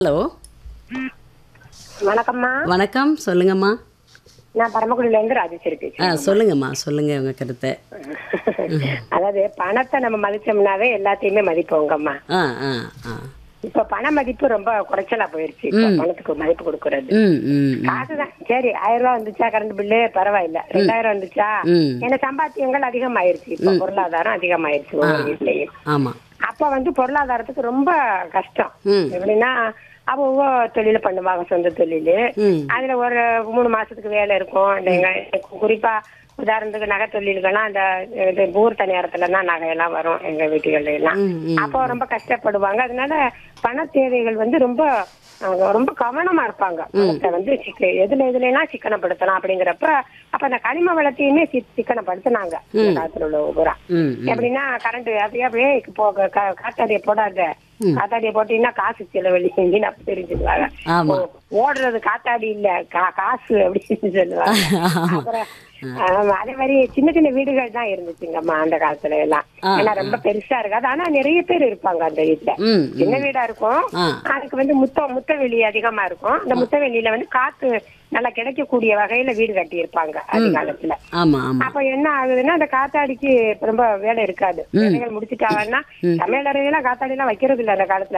Hello வணக்கம்மா வணக்கம் சொல்லுங்கம்மா நான் பரமக்குடியில இருந்து ராஜேஸ்வரி ஆ பேசுறேன் சொல்லுங்கம்மா சொல்லுங்க உங்க கருத்தை அதாவது பணத்தை நம்ம மதிச்சோம்னாவே எல்லாத்தையுமே மதிப்போங்கம்மா ஆ ஆ ஆ இப்ப பண மதிப்பு ரொம்ப குறைச்சலா போயிருச்சு இப்ப பணத்துக்கு மதிப்பு கொடுக்கறது ம் ம் ம். காசுதான் சரி ஆயிரம் ரூபாய் வந்துச்சா கரண்ட் பில்லு பரவாயில்ல ரெண்டாயிரம் வந்துச்சா ம். ஏன்னா சம்பாத்தியங்கள் அதிகமாயிருச்சு இப்ப பொருளாதாரம் அதிகமாயிருச்சு ஒவ்வொரு வீட்லயும் ஆமா அப்ப வந்து பொருளாதாரத்துக்கு ரொம்ப கஷ்டம் ம். எப்படின்னா அவ ஒவ்வொரு தொழில பண்ணுவாங்க சொந்த தொழில் ம் அதுல ஒரு மூணு மாசத்துக்கு வேலை இருக்கும் நீங்க குறிப்பா உதாரணத்துக்கு நகை தொழில்கள்லாம் அந்த இது பூர்த்த நேரத்துல தான் நகையெல்லாம் வரும் எங்க வீட்டுகள்ல எல்லாம் ம் ம் அப்போ ரொம்ப கஷ்டப்படுவாங்க அதனால பண தேவைகள் வந்து ரொம்ப அவங்க ரொம்ப கவனமா இருப்பாங்க பணத்தை வந்து சிக்க எதுல எதுல எல்லாம் சிக்கனப்படுத்தலாம் அப்படிங்கிறப்ப அப்ப அந்த கனிம வளத்தையுமே சி- சிக்கனப்படுத்தினாங்க இந்த காலத்துல உள்ள பூரா ம் எப்படின்னா கரண்ட் அப்படியே அப்படியே போக கா- காத்தாடிய போடாத காத்தாடிய போட்டீங்கன்னா காசு செலவழிச்சின்னு அப்ப தெரிஞ்சுக்குவாங்க ஆமா. ஓ, ஓடுறது காத்தாடி இல்ல கா- காசு அப்படின்னு சொல்லுவாங்க அப்புறம் ஆமா, அதே மாதிரி சின்ன சின்ன வீடுகள் தான் இருந்துச்சுங்கம்மா அந்த காலத்துல எல்லாம் ஏன்னா ரொம்ப பெருசா இருக்காது ஆனா நிறைய பேர் இருப்பாங்க அந்த வீட்டுல ம் சின்ன வீடா இருக்கும் ஆ அதுக்கு வந்து முத்த முத்தவெளி அதிகமா இருக்கும் அந்த முத்தவெளியில வந்து காத்து நல்லா கிடைக்கக்கூடிய வகையில வீடு கட்டி இருப்பாங்க அதிகாலத்துல ஆமா ஆமா அப்ப என்ன ஆகுதுன்னா அந்த காத்தாடிக்கு ரொம்ப வேலை இருக்காது வேலைகள் முடிச்சுட்டாங்கன்னா சமையல் அறையெல்லாம் காத்தாடி எல்லாம் வைக்கிறது இல்ல அந்த காலத்துல